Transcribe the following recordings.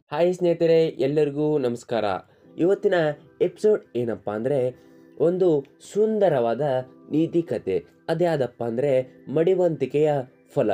hi ಸ್ನೇಹಿತರೆ ಎಲ್ಲರಿಗೂ ನಮಸ್ಕಾರ ಇವತ್ತಿನ ಎಪಿಸೋಡ್ ಏನಪ್ಪ ಅಂದರೆ ಒಂದು ಸುಂದರವಾದ ನೀತಿ ಕತೆ ಅದೇ ಆದಪ್ಪ ಅಂದರೆ ಮಡಿವಂತಿಕೆಯ ಫಲ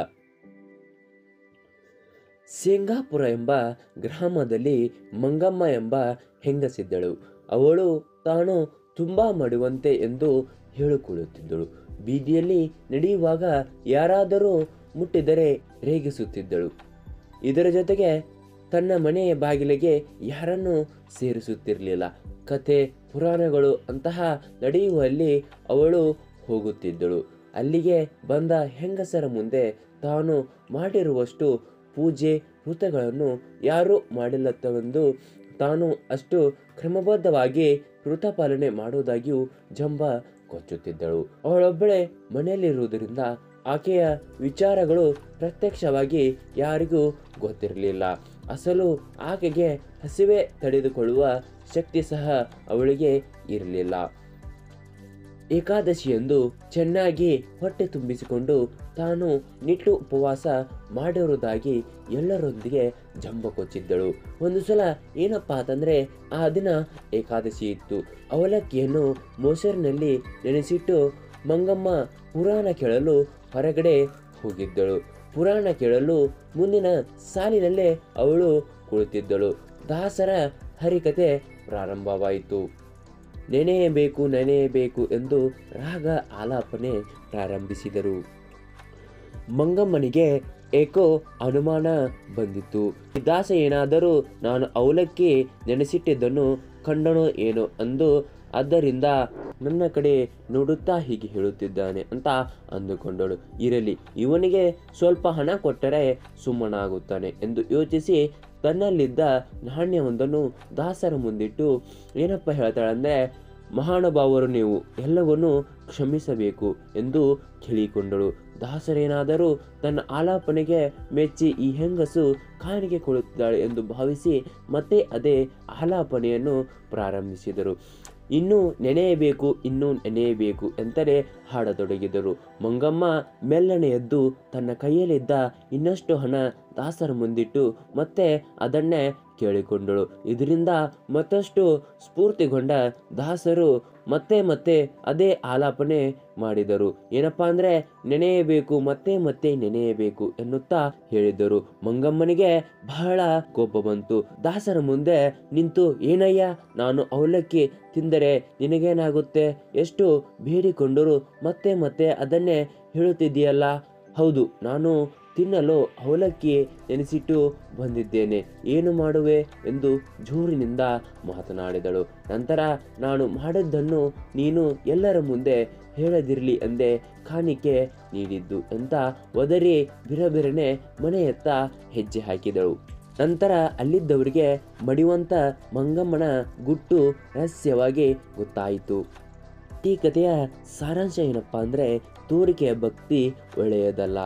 ಸಿಂಗಾಪುರ ಎಂಬ ಗ್ರಾಮದಲ್ಲಿ ಮಂಗಮ್ಮ ಎಂಬ ಹೆಂಗಸಿದ್ದಳು ಅವಳು ತಾನು ತುಂಬ ಮಡಿವಂತೆ ಎಂದು ಹೇಳಿಕೊಳ್ಳುತ್ತಿದ್ದಳು ಬೀದಿಯಲ್ಲಿ ನಡೆಯುವಾಗ ಯಾರಾದರೂ ಮುಟ್ಟಿದರೆ ರೇಗಿಸುತ್ತಿದ್ದಳು ಇದರ ಜೊತೆಗೆ ತನ್ನ ಮನೆಯ ಬಾಗಿಲಿಗೆ ಯಾರನ್ನೂ ಸೇರಿಸುತ್ತಿರಲಿಲ್ಲ ಕತೆ ಪುರಾಣಗಳು ಅಂತಹ ನಡೆಯುವಲ್ಲಿ ಅವಳು ಹೋಗುತ್ತಿದ್ದಳು ಅಲ್ಲಿಗೆ ಬಂದ ಹೆಂಗಸರ ಮುಂದೆ ತಾನು ಮಾಡಿರುವಷ್ಟು ಪೂಜೆ ವೃತಗಳನ್ನು ಯಾರೂ ಮಾಡಿಲ್ಲತ್ತವೆಂದು ತಾನು ಅಷ್ಟು ಕ್ರಮಬದ್ಧವಾಗಿ ವೃತ ಪಾಲನೆ ಮಾಡುವುದಾಗಿಯೂ ಜಂಬ ಕೊಚ್ಚುತ್ತಿದ್ದಳು ಅವಳೊಬ್ಬಳೇ ಮನೆಯಲ್ಲಿರುವುದರಿಂದ ಆಕೆಯ ವಿಚಾರಗಳು ಪ್ರತ್ಯಕ್ಷವಾಗಿ ಯಾರಿಗೂ ಗೊತ್ತಿರಲಿಲ್ಲ ಅಸಲು ಆಕೆಗೆ ಹಸಿವೆ ತಡೆದುಕೊಳ್ಳುವ ಶಕ್ತಿ ಸಹ ಅವಳಿಗೆ ಇರಲಿಲ್ಲ ಏಕಾದಶಿಯಂದು ಚೆನ್ನಾಗಿ ಹೊಟ್ಟೆ ತುಂಬಿಸಿಕೊಂಡು ತಾನು ನಿಟ್ಟು ಉಪವಾಸ ಮಾಡಿರುವುದಾಗಿ ಎಲ್ಲರೊಂದಿಗೆ ಜಂಬ ಕೊಚ್ಚಿದ್ದಳು ಒಂದು ಸಲ ಏನಪ್ಪ ಅಂತಂದ್ರೆ ಆ ದಿನ ಏಕಾದಶಿ ಇತ್ತು ಅವಲಕ್ಕಿಯನ್ನು ಮೊಸರಿನಲ್ಲಿ ನೆನೆಸಿಟ್ಟು ಮಂಗಮ್ಮ ಪುರಾಣ ಕೇಳಲು ಹೊರಗಡೆ ಹೋಗಿದ್ದಳು ಪುರಾಣ ಕೇಳಲು ಮುಂದಿನ ಸಾಲಿನಲ್ಲೇ ಅವಳು ಕುಳಿತಿದ್ದಳು ದಾಸರ ಹರಿಕತೆ ಪ್ರಾರಂಭವಾಯಿತು ನೆನೆಯಬೇಕು ನೆನೆಯಬೇಕು ಎಂದು ರಾಗ ಆಲಾಪನೆ ಪ್ರಾರಂಭಿಸಿದರು ಮಂಗಮ್ಮನಿಗೆ ಏಕೋ ಅನುಮಾನ ಬಂದಿತ್ತು ಈ ದಾಸ ಏನಾದರೂ ನಾನು ಅವಲಕ್ಕಿ ನೆನೆಸಿಟ್ಟಿದ್ದನ್ನು ಕಂಡನೋ ಏನೋ ಅಂದು ಆದ್ದರಿಂದ ನನ್ನ ಕಡೆ ನೋಡುತ್ತಾ ಹೀಗೆ ಹೇಳುತ್ತಿದ್ದಾನೆ ಅಂತ ಅಂದುಕೊಂಡಳು ಇರಲಿ ಇವನಿಗೆ ಸ್ವಲ್ಪ ಹಣ ಕೊಟ್ಟರೆ ಸುಮ್ಮನಾಗುತ್ತಾನೆ ಎಂದು ಯೋಚಿಸಿ ತನ್ನಲ್ಲಿದ್ದ ನಾಣ್ಯವೊಂದನ್ನು ದಾಸರ ಮುಂದಿಟ್ಟು ಏನಪ್ಪ ಹೇಳ್ತಾಳಂದ್ರೆ ಮಹಾನುಭಾವರು ನೀವು ಎಲ್ಲವನ್ನೂ ಕ್ಷಮಿಸಬೇಕು ಎಂದು ಕೇಳಿಕೊಂಡಳು ದಾಸರೇನಾದರೂ ತನ್ನ ಆಲಾಪನೆಗೆ ಮೆಚ್ಚಿ ಈ ಹೆಂಗಸು ಕಾಣಿಕೆ ಕೊಡುತ್ತಿದ್ದಾಳೆ ಎಂದು ಭಾವಿಸಿ ಮತ್ತೆ ಅದೇ ಆಲಾಪನೆಯನ್ನು ಪ್ರಾರಂಭಿಸಿದರು ಇನ್ನೂ ನೆನೆಯಬೇಕು ಇನ್ನೂ ನೆನೆಯಬೇಕು ಎಂತಲೇ ಹಾಡತೊಡಗಿದರು ಮಂಗಮ್ಮ ಮೆಲ್ಲನೆ ಎದ್ದು ತನ್ನ ಕೈಯಲ್ಲಿದ್ದ ಇನ್ನಷ್ಟು ಹಣ ದಾಸರ ಮುಂದಿಟ್ಟು ಮತ್ತೆ ಅದನ್ನೇ ಕೇಳಿಕೊಂಡಳು ಇದರಿಂದ ಮತ್ತಷ್ಟು ಸ್ಫೂರ್ತಿಗೊಂಡ ದಾಸರು ಮತ್ತೆ ಮತ್ತೆ ಅದೇ ಆಲಾಪನೆ ಮಾಡಿದರು ಏನಪ್ಪಾ ಅಂದ್ರೆ ನೆನೆಯಬೇಕು ಮತ್ತೆ ಮತ್ತೆ ನೆನೆಯಬೇಕು ಎನ್ನುತ್ತಾ ಹೇಳಿದರು ಮಂಗಮ್ಮನಿಗೆ ಬಹಳ ಕೋಪ ಬಂತು ದಾಸರ ಮುಂದೆ ನಿಂತು ಏನಯ್ಯ ನಾನು ಅವಲಕ್ಕಿ ತಿಂದರೆ ನಿನಗೇನಾಗುತ್ತೆ ಎಷ್ಟು ಬೇಡಿಕೊಂಡರು ಮತ್ತೆ ಮತ್ತೆ ಅದನ್ನೇ ಹೇಳುತ್ತಿದ್ದೀಯಲ್ಲ ಹೌದು ನಾನು ತಿನ್ನಲು ಅವಲಕ್ಕಿ ನೆನೆಸಿಟ್ಟು ಬಂದಿದ್ದೇನೆ ಏನು ಮಾಡುವೆ ಎಂದು ಜೋರಿನಿಂದ ಮಾತನಾಡಿದಳು ನಂತರ ನಾನು ಮಾಡಿದ್ದನ್ನು ನೀನು ಎಲ್ಲರ ಮುಂದೆ ಹೇಳದಿರಲಿ ಎಂದೇ ಕಾಣಿಕೆ ನೀಡಿದ್ದು ಅಂತ ಒದರಿ ಬಿರಬಿರನೆ ಮನೆಯತ್ತ ಹೆಜ್ಜೆ ಹಾಕಿದಳು ನಂತರ ಅಲ್ಲಿದ್ದವರಿಗೆ ಮಡಿವಂತ ಮಂಗಮ್ಮನ ಗುಟ್ಟು ರಹಸ್ಯವಾಗಿ ಗೊತ್ತಾಯಿತು ಈ ಕಥೆಯ ಸಾರಾಂಶ ಏನಪ್ಪಾ ಅಂದರೆ ತೋರಿಕೆಯ ಭಕ್ತಿ ಒಳ್ಳೆಯದಲ್ಲ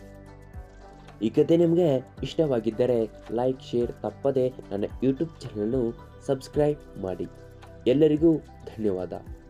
ಈ ಕತೆ ನಿಮಗೆ ಇಷ್ಟವಾಗಿದ್ದರೆ ಲೈಕ್ ಶೇರ್ ತಪ್ಪದೆ ನನ್ನ ಯೂಟ್ಯೂಬ್ ಚಾನಲ್ನು ಸಬ್ಸ್ಕ್ರೈಬ್ ಮಾಡಿ ಎಲ್ಲರಿಗೂ ಧನ್ಯವಾದ